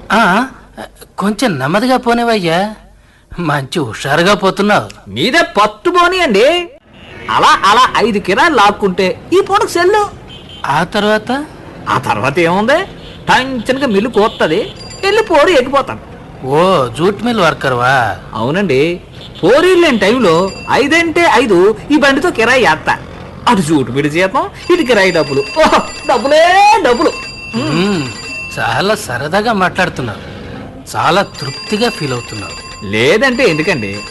ఆ, కొంచెం నెమ్మదిగా పోనేవయ్యా మంచి హుషారుగా పోతున్నావు మీదే పట్టు పోనీయండి అలా అలా ఐదు కిరాలు లాక్కుంటే ఈ పూటకు సెల్లు ఆ తర్వాత ఆ తర్వాత ఏముంది టంచనగా మిల్లు కోస్తుంది వెళ్ళి పోరు ఎక్కిపోతాను ఓ జూట్ మిల్ వర్కర్వా అవునండి పోరీలు లేని టైంలో ఐదంటే ఐదు ఈ బండితో కిరాయి చేస్తా అటు చూటు పిడి జీతం ఇటు కిరాయి డబ్బులు ఓహో డబ్బులే డబ్బులు మ్మ్, చాలా సరదాగా మాట్లాడుతున్నావు చాలా తృప్తిగా ఫీల్ అవుతున్నావు లేదంటే ఎందుకండి